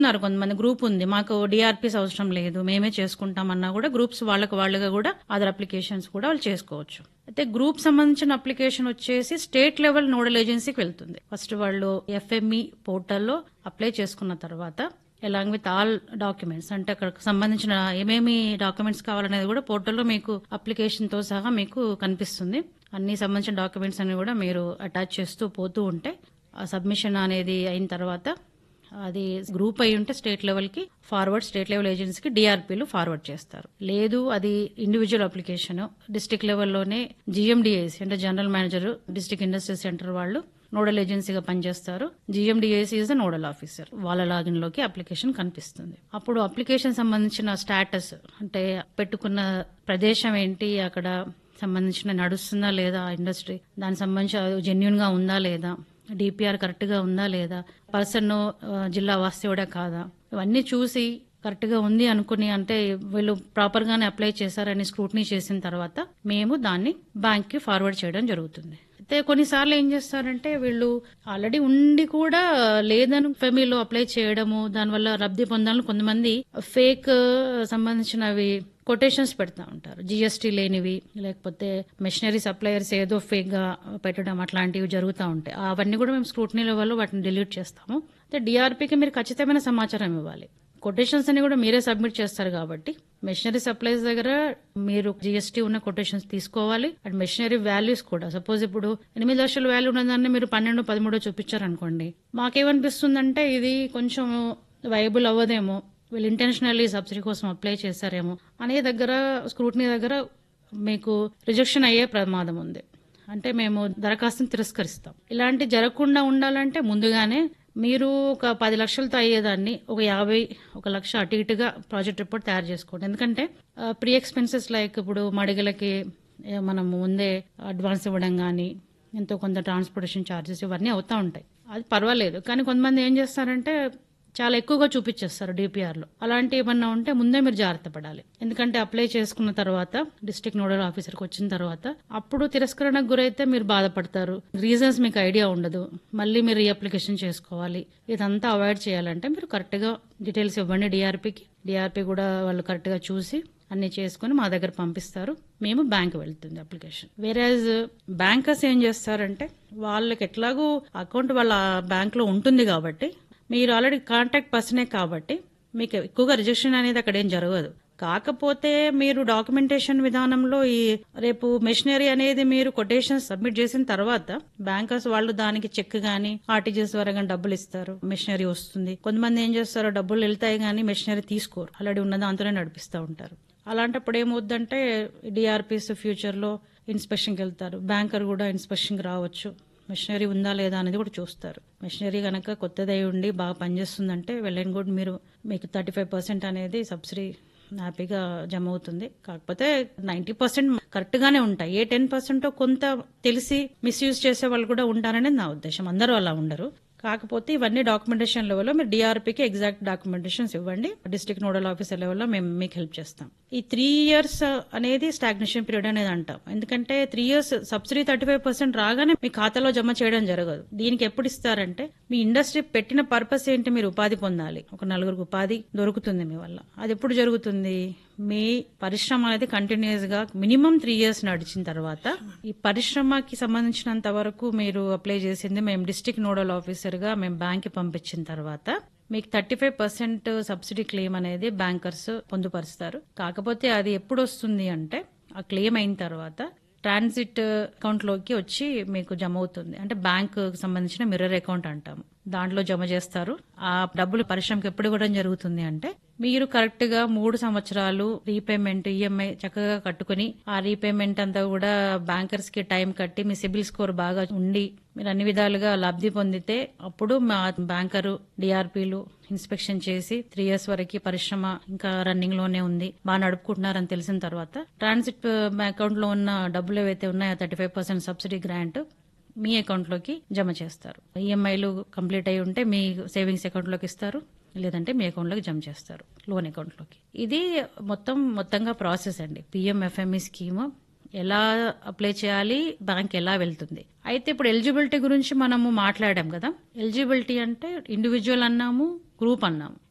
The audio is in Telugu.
ఉన్నారు కొంతమంది గ్రూప్ ఉంది మాకు డిఆర్పిస్ అవసరం లేదు మేమే చేసుకుంటామన్నా కూడా గ్రూప్స్ వాళ్ళకి వాళ్ళుగా కూడా అదర్ అప్లికేషన్స్ కూడా వాళ్ళు చేసుకోవచ్చు అయితే గ్రూప్ సంబంధించిన అప్లికేషన్ వచ్చేసి స్టేట్ లెవెల్ నోడల్ ఏజెన్సీకి వెళ్తుంది ఫస్ట్ వాళ్ళు ఎఫ్ఎంఈ పోర్టల్లో అప్లై చేసుకున్న తర్వాత ఎలాంగ్ విత్ ఆల్ డాక్యుమెంట్స్ అంటే అక్కడ సంబంధించిన ఏమేమి డాక్యుమెంట్స్ కావాలనేది కూడా పోర్టల్లో మీకు అప్లికేషన్ తో సహా మీకు కనిపిస్తుంది అన్ని సంబంధించిన డాక్యుమెంట్స్ అన్ని కూడా మీరు అటాచ్ చేస్తూ పోతూ ఉంటే ఆ సబ్మిషన్ అనేది అయిన తర్వాత అది గ్రూప్ అయి ఉంటే స్టేట్ లెవెల్ కి ఫార్వర్డ్ స్టేట్ లెవెల్ ఏజెన్సీకి డిఆర్పీలు ఫార్వర్డ్ చేస్తారు లేదు అది ఇండివిజువల్ అప్లికేషన్ డిస్టిక్ లెవెల్లోనే జిఎండిఏసి అంటే general manager district industry centre వాళ్ళు నోడల్ ఏజెన్సీగా పనిచేస్తారు GMDIC is the nodal officer వాళ్ళ లాగిన్ లోకి అప్లికేషన్ కనిపిస్తుంది అప్పుడు అప్లికేషన్ సంబంధించిన స్టేటస్ అంటే పెట్టుకున్న ప్రదేశం ఏంటి అక్కడ సంబంధించిన నడుస్తుందా లేదా ఇండస్ట్రీ దానికి సంబంధించి జెన్యున్ గా ఉందా లేదా డిపిఆర్ కరెక్ట్ గా ఉందా లేదా పర్సన్ జిల్లా వాస్తవుడా కాదా ఇవన్నీ చూసి కరెక్ట్ గా ఉంది అనుకుని అంటే వీళ్ళు ప్రాపర్ గానే అప్లై చేశారని స్క్రూటనీ చేసిన తర్వాత మేము దాన్ని బ్యాంక్ కి ఫార్వర్డ్ చేయడం జరుగుతుంది అయితే కొన్నిసార్లు ఏం చేస్తారంటే వీళ్ళు ఆల్రెడీ ఉండి కూడా లేదని ఫెమీలో అప్లై చేయడము దానివల్ల లబ్ధి పొందాలని కొంతమంది ఫేక్ సంబంధించినవి కొటేషన్స్ పెడతా ఉంటారు జిఎస్టీ లేనివి లేకపోతే మెషినరీ సప్లయర్స్ ఏదో ఫేక్ గా పెట్టడం అట్లాంటివి జరుగుతూ ఉంటాయి అవన్నీ కూడా మేము స్క్రూటనీ లెవెల్లో వాటిని డిలీట్ చేస్తాము అయితే డిఆర్పీకి మీరు ఖచ్చితమైన సమాచారం ఇవ్వాలి కొటేషన్స్ అన్ని కూడా మీరే సబ్మిట్ చేస్తారు కాబట్టి మెషినరీ సప్లైస్ దగ్గర మీరు జిఎస్టీ ఉన్న కొటేషన్స్ తీసుకోవాలి అండ్ మెషినరీ వాల్యూస్ కూడా సపోజ్ ఇప్పుడు ఎనిమిది లక్షల వాల్యూ ఉన్నదాన్ని మీరు పన్నెండు పదమూడు చూపించారనుకోండి మాకేమనిపిస్తుందంటే ఇది కొంచెం వైబుల్ అవ్వదేమో వీళ్ళు ఇంటెన్షనల్లీ సబ్సిడీ కోసం అప్లై చేశారేమో అనే దగ్గర స్క్రూటనీ దగ్గర మీకు రిజెక్షన్ అయ్యే ప్రమాదం ఉంది అంటే మేము దరఖాస్తుని తిరస్కరిస్తాం ఇలాంటి జరగకుండా ఉండాలంటే ముందుగానే మీరు ఒక పది లక్షలతో అయ్యేదాన్ని ఒక యాభై ఒక లక్ష అటు ఇటుగా ప్రాజెక్ట్ రిపోర్ట్ తయారు చేసుకోండి ఎందుకంటే ప్రీ ఎక్స్పెన్సెస్ లైక్ ఇప్పుడు మడిగలకి ఏ, మనం ముందే అడ్వాన్స్ ఇవ్వడం కానీ ఎంతో కొంత ట్రాన్స్పోర్టేషన్ ఛార్జెస్ ఇవన్నీ అవుతా ఉంటాయి అది పర్వాలేదు కానీ కొంతమంది ఏం చేస్తారంటే చాలా ఎక్కువగా చూపించేస్తారు డిపిఆర్ లో అలాంటి ఏమన్నా ఉంటే ముందే మీరు జాగ్రత్త పడాలి ఎందుకంటే అప్లై చేసుకున్న తర్వాత డిస్ట్రిక్ట్ నోడల్ ఆఫీసర్కి వచ్చిన తర్వాత అప్పుడు తిరస్కరణకు గురైతే మీరు బాధపడతారు రీజన్స్ మీకు ఐడియా ఉండదు మళ్ళీ మీరు అప్లికేషన్ చేసుకోవాలి ఇదంతా అవాయిడ్ చేయాలంటే మీరు కరెక్ట్ గా డీటెయిల్స్ ఇవ్వండి డిఆర్పికి డిఆర్పి కూడా వాళ్ళు కరెక్ట్ గా చూసి అన్ని చేసుకుని మా దగ్గర పంపిస్తారు మేము బ్యాంక్ వెళ్తుంది అప్లికేషన్ వేరే బ్యాంకర్స్ ఏం చేస్తారంటే వాళ్ళకి ఎట్లాగూ అకౌంట్ వాళ్ళ బ్యాంక్ లో ఉంటుంది కాబట్టి మీరు ఆల్రెడీ కాంటాక్ట్ పర్సనే కాబట్టి మీకు ఎక్కువగా రిజెక్షన్ అనేది అక్కడ ఏం జరగదు కాకపోతే మీరు డాక్యుమెంటేషన్ విధానంలో ఈ రేపు మెషినరీ అనేది మీరు కొటేషన్ సబ్మిట్ చేసిన తర్వాత బ్యాంకర్స్ వాళ్ళు దానికి చెక్ గానీ ఆర్టీజీఎస్ ద్వారా గానీ డబ్బులు ఇస్తారు మెషినరీ వస్తుంది కొంతమంది ఏం చేస్తారు డబ్బులు వెళ్తాయి గానీ మెషినరీ తీసుకోరు ఆల్రెడీ ఉన్న దాంతోనే నడిపిస్తూ ఉంటారు అలాంటప్పుడు ఏమవుద్దంటే డిఆర్పిస్ ఫ్యూచర్ లో ఇన్స్పెక్షన్కి వెళ్తారు బ్యాంకర్ కూడా ఇన్స్పెక్షన్కి రావచ్చు మెషినరీ ఉందా లేదా అనేది కూడా చూస్తారు మెషినరీ కనుక కొత్తదై ఉండి బాగా పనిచేస్తుందంటే వెళ్ళని కూడా మీరు మీకు థర్టీ ఫైవ్ పర్సెంట్ అనేది సబ్సిడీ హ్యాపీగా జమ అవుతుంది కాకపోతే నైన్టీ పర్సెంట్ కరెక్ట్ గానే ఉంటాయి ఏ టెన్ పర్సెంట్ కొంత తెలిసి మిస్యూజ్ చేసే వాళ్ళు కూడా ఉంటారనేది నా ఉద్దేశం అందరూ అలా ఉండరు కాకపోతే ఇవన్నీ డాక్యుమెంటేషన్ లెవెల్లో మీరు డిఆర్పీకి ఎగ్జాక్ట్ డాక్యుమెంటేషన్స్ ఇవ్వండి డిస్ట్రిక్ట్ నోడల్ ఆఫీసర్ లెవెల్లో మేము మీకు హెల్ప్ చేస్తాం ఈ త్రీ ఇయర్స్ అనేది స్టాగ్నేషన్ పీరియడ్ అనేది అంటాం ఎందుకంటే three years subsidy thirty five percent రాగానే మీ ఖాతాలో జమ చేయడం జరగదు దీనికి ఎప్పుడు ఇస్తారంటే మీ ఇండస్ట్రీ పెట్టిన పర్పస్ ఏంటి మీరు ఉపాధి పొందాలి ఒక నలుగురికి ఉపాధి దొరుకుతుంది మీ వల్ల అది ఎప్పుడు జరుగుతుంది మీ పరిశ్రమ అనేది కంటిన్యూస్ గా మినిమం త్రీ ఇయర్స్ నడిచిన తర్వాత ఈ పరిశ్రమకి సంబంధించినంత వరకు మీరు అప్లై చేసింది మేము డిస్ట్రిక్ట్ నోడల్ ఆఫీసర్ గా మేము బ్యాంక్ కి పంపించిన తర్వాత మీకు thirty five percent subsidy claim అనేది బ్యాంకర్స్ పొందుపరుస్తారు కాకపోతే అది ఎప్పుడు వస్తుంది అంటే ఆ క్లెయిమ్ అయిన తర్వాత ట్రాన్సిట్ అకౌంట్ లోకి వచ్చి మీకు జమ అవుతుంది అంటే బ్యాంక్ సంబంధించిన మిర్రర్ అకౌంట్ అంటాము దాంట్లో జమ చేస్తారు ఆ డబ్బులు పరిశ్రమకి ఎప్పుడు ఇవ్వడం జరుగుతుంది అంటే మీరు కరెక్ట్ గా మూడు సంవత్సరాలు రీపేమెంట్ ఈఎంఐ చక్కగా కట్టుకుని ఆ రీపేమెంట్ అంతా కూడా బ్యాంకర్స్ కి టైం కట్టి మీ సిబిల్ స్కోర్ బాగా ఉండి మీరు అన్ని విధాలుగా లబ్ధి పొందితే అప్పుడు మా బ్యాంకరు డిఆర్పీలు ఇన్స్పెక్షన్ చేసి త్రీ ఇయర్స్ వరకు పరిశ్రమ ఇంకా రన్నింగ్ లోనే ఉంది బాగా నడుపుకుంటున్నారని తెలిసిన తర్వాత ట్రాన్సిట్ అకౌంట్ లో ఉన్న డబ్బులు ఏవైతే ఉన్నాయో thirty five percent subsidy grant మీ అకౌంట్ లోకి జమ చేస్తారు ఈఎంఐలు కంప్లీట్ అయి ఉంటే మీ సేవింగ్స్ అకౌంట్ లోకి ఇస్తారు లేదంటే మీ అకౌంట్ లోకి జమ చేస్తారు లోన్ అకౌంట్ లోకి ఇది మొత్తం మొత్తంగా ప్రాసెస్ అండి పిఎంఎఫ్ఎంఈ స్కీమ్ ఎలా అప్లై చేయాలి బ్యాంక్ ఎలా వెళ్తుంది అయితే ఇప్పుడు ఎలిజిబిలిటీ గురించి మనము మాట్లాడాం కదా ఎలిజిబిలిటీ అంటే ఇండివిజువల్ అన్నాము గ్రూప్ అన్నాము